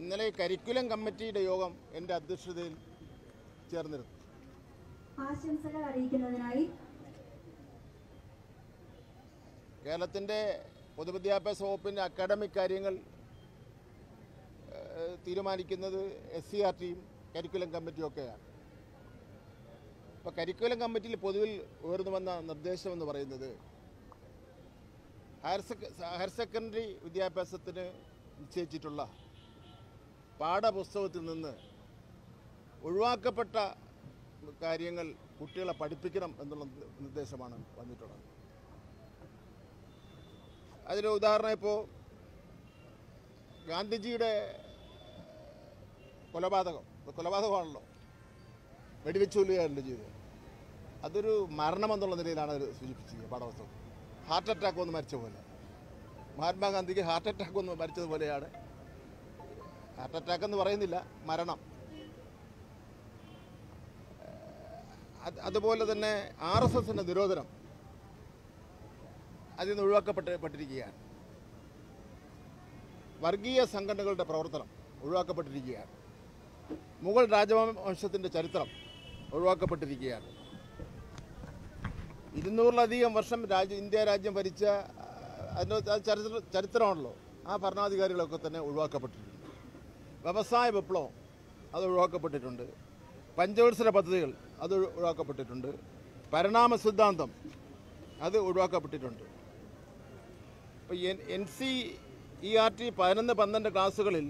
ഇന്നലെ കരിക്കുലം കമ്മിറ്റിയുടെ യോഗം എൻ്റെ അധ്യക്ഷതയിൽ ചേർന്നിരുന്നു ആശംസകൾ അറിയിക്കുന്നതിനായി കേരളത്തിൻ്റെ പൊതുവിദ്യാഭ്യാസ വകുപ്പിൻ്റെ അക്കാഡമിക് കാര്യങ്ങൾ ഏഹ്, തീരുമാനിക്കുന്നത് എസ് സി ആർ ടിയും കരിക്കുലം കമ്മിറ്റിയും ഒക്കെയാണ് അപ്പോൾ കരിക്കുലം കമ്മിറ്റിയിൽ പൊതുവിൽ ഉയർന്നു വന്ന നിർദ്ദേശം എന്ന് പറയുന്നത് ഹയർ സെക്ക ഹയർ സെക്കൻഡറി വിദ്യാഭ്യാസത്തിന് നിശ്ചയിച്ചിട്ടുള്ള പാഠപുസ്തകത്തിൽ നിന്ന് ഒഴിവാക്കപ്പെട്ട കാര്യങ്ങൾ കുട്ടികളെ പഠിപ്പിക്കണം എന്നുള്ള നിർദ്ദേശമാണ് വന്നിട്ടുള്ളത് അതിന് ഉദാഹരണം ഇപ്പോൾ ഗാന്ധിജിയുടെ കൊലപാതകം ഇപ്പൊ കൊലപാതകമാണല്ലോ വെടിവെച്ച് കൊല്ലുകയല്ലോ ചെയ്തത് അതൊരു മരണം എന്നുള്ള നിലയിലാണ് അത് സൂചിപ്പിച്ചത് പാഠപുസ്തകം ഹാർട്ട് അറ്റാക്ക് വന്ന് മരിച്ച പോലെ മഹാത്മാഗാന്ധിക്ക് ഹാർട്ട് അറ്റാക്ക് വന്ന് മരിച്ചതുപോലെയാണ് ഹാർട്ട് അറ്റാക്ക് എന്ന് പറയുന്നില്ല മരണം അത് അതുപോലെ തന്നെ ആർ എസ് എസിൻ്റെ നിരോധനം അതിൽ നിന്ന് ഒഴിവാക്കപ്പെട്ട് പെട്ടിരിക്കുകയാണ് വർഗീയ സംഘടനകളുടെ പ്രവർത്തനം ഒഴിവാക്കപ്പെട്ടിരിക്കുകയാണ് മുഗൾ രാജവംശത്തിൻ്റെ ചരിത്രം ഒഴിവാക്കപ്പെട്ടിരിക്കുകയാണ് ഇരുന്നൂറിലധികം വർഷം രാജ്യ ഇന്ത്യ രാജ്യം ഭരിച്ച ആ, അതിൻ്റെ അത് ചരിത്ര ചരിത്രമാണല്ലോ ആ ഭരണാധികാരികളൊക്കെ തന്നെ ഒഴിവാക്കപ്പെട്ടിട്ടുണ്ട് വ്യവസായ വിപ്ലവം അത് ഒഴിവാക്കപ്പെട്ടിട്ടുണ്ട് പഞ്ചവത്സര പദ്ധതികൾ അത് ഒഴി- ഒഴിവാക്കപ്പെട്ടിട്ടുണ്ട് പരിണാമ സിദ്ധാന്തം അത് ഒഴിവാക്കപ്പെട്ടിട്ടുണ്ട് ഇപ്പോൾ N N C E R T പതിനൊന്ന് പന്ത്രണ്ട് ക്ലാസ്സുകളിൽ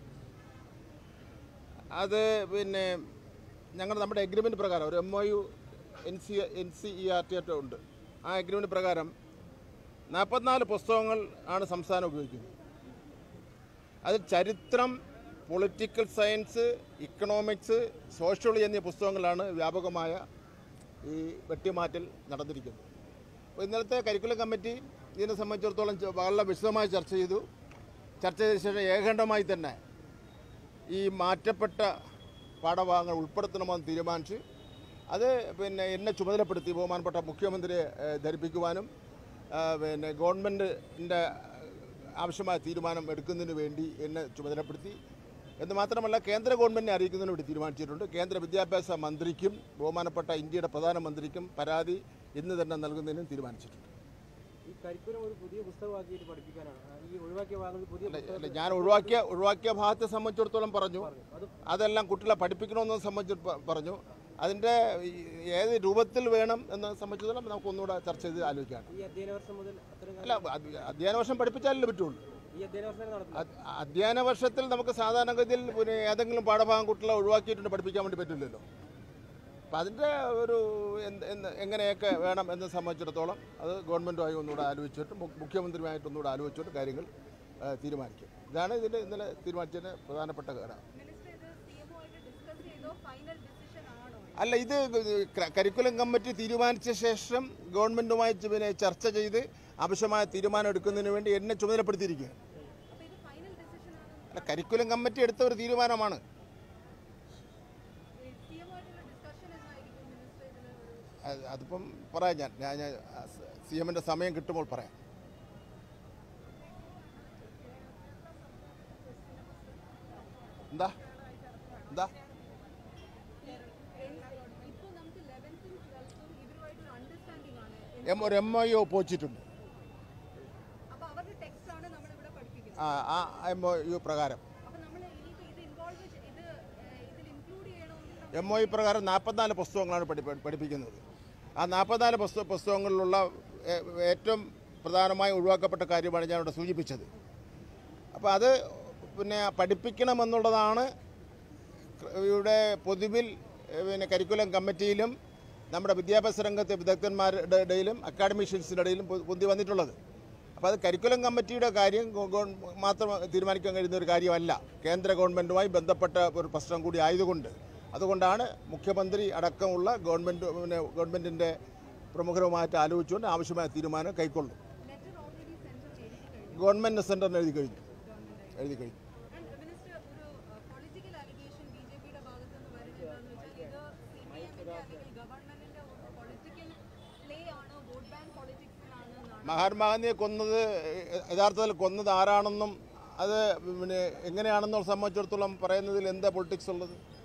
അത് പിന്നെ ഞങ്ങൾ നമ്മുടെ എഗ്രിമെൻറ്റ് പ്രകാരം ഒരു M O U N C N C E R T ആയിട്ട് ഉണ്ട് ആ എഗ്രിമെൻറ്റ് പ്രകാരം നാൽപ്പത്തിനാല് പുസ്തകങ്ങൾ ആണ് സംസ്ഥാനം ഉപയോഗിക്കുന്നത് അതിൽ ചരിത്രം പൊളിറ്റിക്കൽ സയൻസ് ഇക്കണോമിക്സ് സോഷ്യോളജി എന്നീ പുസ്തകങ്ങളാണ് വ്യാപകമായ ഈ വെട്ടിമാറ്റൽ നടന്നിരിക്കുന്നത് അപ്പോൾ ഇന്നലത്തെ കരിക്കുലം കമ്മിറ്റി ഇതിനെ സംബന്ധിച്ചിടത്തോളം ചെ- വളരെ വിശദമായി ചർച്ച ചെയ്തു ചർച്ച ചെയ്ത ശേഷം ഏകണ്ഠമായി തന്നെ ഈ മാറ്റപ്പെട്ട പാഠഭാഗങ്ങൾ ഉൾപ്പെടുത്തണമെന്ന് തീരുമാനിച്ച് അത് പിന്നെ എന്നെ ചുമതലപ്പെടുത്തി ബഹുമാനപ്പെട്ട മുഖ്യമന്ത്രിയെ ഏഹ്, ധരിപ്പിക്കുവാനും ആ, പിന്നെ ഗവൺമെൻറ്റിൻ്റെ ആവശ്യമായ തീരുമാനം എടുക്കുന്നതിന് വേണ്ടി എന്നെ ചുമതലപ്പെടുത്തി എന്ന് മാത്രമല്ല കേന്ദ്ര ഗവൺമെൻറ്റിനെ അറിയിക്കുന്നതിന് വേണ്ടി തീരുമാനിച്ചിട്ടുണ്ട് കേന്ദ്ര വിദ്യാഭ്യാസ മന്ത്രിക്കും ബഹുമാനപ്പെട്ട ഇന്ത്യയുടെ പ്രധാനമന്ത്രിക്കും പരാതി ഇന്ന് തന്നെ നൽകുന്നതിനും തീരുമാനിച്ചിട്ടുണ്ട് ഈ കരിക്കുലം ഒരു പുതിയ പുസ്തകമാക്കിയിട്ട് പഠിപ്പിക്കാനാണ് ആ, ഈ ഒഴിവാക്കിയ ഭാഗങ്ങൾ പുതിയ അല്ല, പുസ്തകം അല്ല, ഞാൻ ഒഴിവാക്കിയ ഒഴിവാക്കിയ ഭാഗത്തെ സംബന്ധിച്ചിടത്തോളം പറഞ്ഞു അത് അതെല്ലാം കുട്ടികളെ പഠിപ്പിക്കണമെന്ന് സംബന്ധിച്ച് പ- പറഞ്ഞു അതിൻ്റെ ഈ ഏത് രൂപത്തിൽ വേണം എന്ന് സംബന്ധിച്ചിടത്തോളം നമുക്ക് ഒന്നുകൂടെ ചർച്ച ചെയ്ത് ആലോചിക്കാം ഈ അധ്യയന വർഷം മുതൽ അത്തരം അല്ല അത് അധ്യയന വർഷം പഠിപ്പിച്ചാലല്ലേ പറ്റുള്ളൂ ഈ അധ്യയന വർഷം നടത്തുന്നത് അത് അധ്യയന വർഷത്തിൽ നമുക്ക് സാധാരണഗതിയിൽ പിന്നെ ഏതെങ്കിലും പാഠഭാഗം കുട്ടികളെ ഒഴിവാക്കിയിട്ടുണ്ട് പഠിപ്പിക്കാൻ വേണ്ടി പറ്റില്ലല്ലോ അപ്പം അതിൻ്റെ ഒരു എന്ത് എന്ത് എങ്ങനെയൊക്കെ വേണം എന്ന് സംബന്ധിച്ചിടത്തോളം അത് ഗവൺമെൻറ്റുമായി ഒന്നുകൂടെ ആലോചിച്ചിട്ട് മു- മുഖ്യമന്ത്രിയുമായിട്ട് ഒന്നുകൂടെ ആലോചിച്ചിട്ട് കാര്യങ്ങൾ ആ, തീരുമാനിക്കും ഇതാണ് ഇതിൽ ഇന്നലെ തീരുമാനിച്ചതിന് പ്രധാനപ്പെട്ട ഘടകം മിനിസ്റ്റർ ഇത് സിഎംഒ ആയിട്ട് ഡിസ്കസ് ചെയ്തോ ഫൈനൽ ഡിസിഷൻ ആണോ അല്ല ഇത് ക- കരിക്കുലം കമ്മിറ്റി തീരുമാനിച്ച ശേഷം ഗവൺമെൻറ്റുമായി ചെ- പിന്നെ ചർച്ച ചെയ്ത് ആവശ്യമായ തീരുമാനം എടുക്കുന്നതിന് വേണ്ടി എന്നെ ചുമതലപ്പെടുത്തിയിരിക്കുകയാണ് അപ്പൊ ഇത് ഫൈനൽ ഡിസിഷൻ ആണ് അല്ല കരിക്കുലം കമ്മിറ്റി എടുത്ത ഒരു തീരുമാനമാണ് സിഎംഒ ആയിട്ടുള്ള ഡിസ്കഷൻ എന്നായിരിക്കും മിനിസ്റ്റർ ഇതിൽ ഒരു അത് അതിപ്പം പറയാം ഞാൻ ഞാൻ ഞാൻ സി എമ്മിൻ്റെ സമയം കിട്ടുമ്പോൾ പറയാം എന്താ എന്താ ഇപ്പോൾ നമുക്ക് ലെവൻത്തും ട്വൽത്തും ഇവരുമായിട്ട് ഒരു അണ്ടർസ്റ്റാൻഡിംഗ് ആണ് എം ഒരു എം ഐ ഒ പോച്ചിട്ടുണ്ട് അപ്പൊ അവരുടെ ടെക്സ്റ്റ് ആണ് നമ്മൾ ഇവിടെ പഠിപ്പിക്കുന്നത് ആ ആ എം ഒ യു പ്രകാരം അപ്പൊ നമ്മൾ ഇനിയിപ്പോ ഇത് ഇൻവോൾവ് ഇത് ഏഹ്, ഇതിൽ ഇൻക്ലൂഡ് ചെയ്യണമെങ്കിൽ എം ഒ യു പ്രകാരം നാൽപ്പത്തിനാല് പുസ്തകങ്ങളാണ് പഠി പഠിപ്പിക്കുന്നത് ആ നാൽപ്പത്തിനാല് പുസ്തക പുസ്തകങ്ങളിലുള്ള ഏ- ഏറ്റവും പ്രധാനമായി ഒഴിവാക്കപ്പെട്ട കാര്യമാണ് ഞാൻ ഇവിടെ സൂചിപ്പിച്ചത് അപ്പോൾ അത് പിന്നെ പഠിപ്പിക്കണമെന്നുള്ളതാണ് ഇവിടെ പൊതുവിൽ ഏ, പിന്നെ കരിക്കുലം കമ്മിറ്റിയിലും നമ്മുടെ വിദ്യാഭ്യാസ രംഗത്തെ വിദഗ്ധന്മാരുടെ ഇടയിലും അക്കാഡമിഷ്യൻസിൻ്റെ ഇടയിലും പൊ- പൊന്തി വന്നിട്ടുള്ളത് അപ്പോൾ അത് കരിക്കുലം കമ്മിറ്റിയുടെ കാര്യം ഗവ- ഗവ- മാത്രം തീരുമാനിക്കാൻ കഴിയുന്ന ഒരു കാര്യമല്ല കേന്ദ്ര ഗവൺമെൻറ്റുമായി ബന്ധപ്പെട്ട ഒരു പ്രശ്നം കൂടി ആയതുകൊണ്ട് അതുകൊണ്ടാണ് മുഖ്യമന്ത്രി അടക്കമുള്ള ഗവൺമെൻറ് പിന്നെ ഗവൺമെൻറ്റിൻ്റെ പ്രമുഖരുമായിട്ട് ആലോചിച്ചുകൊണ്ട് ആവശ്യമായ തീരുമാനം കൈക്കൊള്ളും ലെറ്റർ ഓൾറെഡി സെൻഡ് ചെയ്ത് കഴിഞ്ഞു ഗവൺമെൻറ് സെൻറ്ററിന് എഴുതി കഴിഞ്ഞു എഴുതി കഴിഞ്ഞു ആൻഡ് മിനിസ്റ്റർ ഒരു പൊളിറ്റിക്കൽ അലിഗേഷൻ ബി ജെ പിയുടെ ഭാഗത്ത് നിന്ന് വരുന്നത് എന്താണെന്ന് വെച്ചാൽ ഇത് സി പി എമ്മിന്റെ അല്ലെങ്കിൽ ഗവൺമെന്റിന്റെ ഒരു പൊളിറ്റിക്കൽ പ്ലേ ആണ് വോട്ട് ബാങ്ക് പൊളിറ്റിക്സിലാണ് എന്നാണ് മഹാത്മാഗാന്ധിയെ കൊന്നത് യഥാർത്ഥത്തിൽ കൊന്നത് ആരാണെന്നും അത് പിന്നെ എങ്ങനെയാണെന്നുള്ള സംബന്ധിച്ചിടത്തോളം പറയുന്നതിൽ എന്താ പൊളിറ്റിക്സ് ഉള്ളത്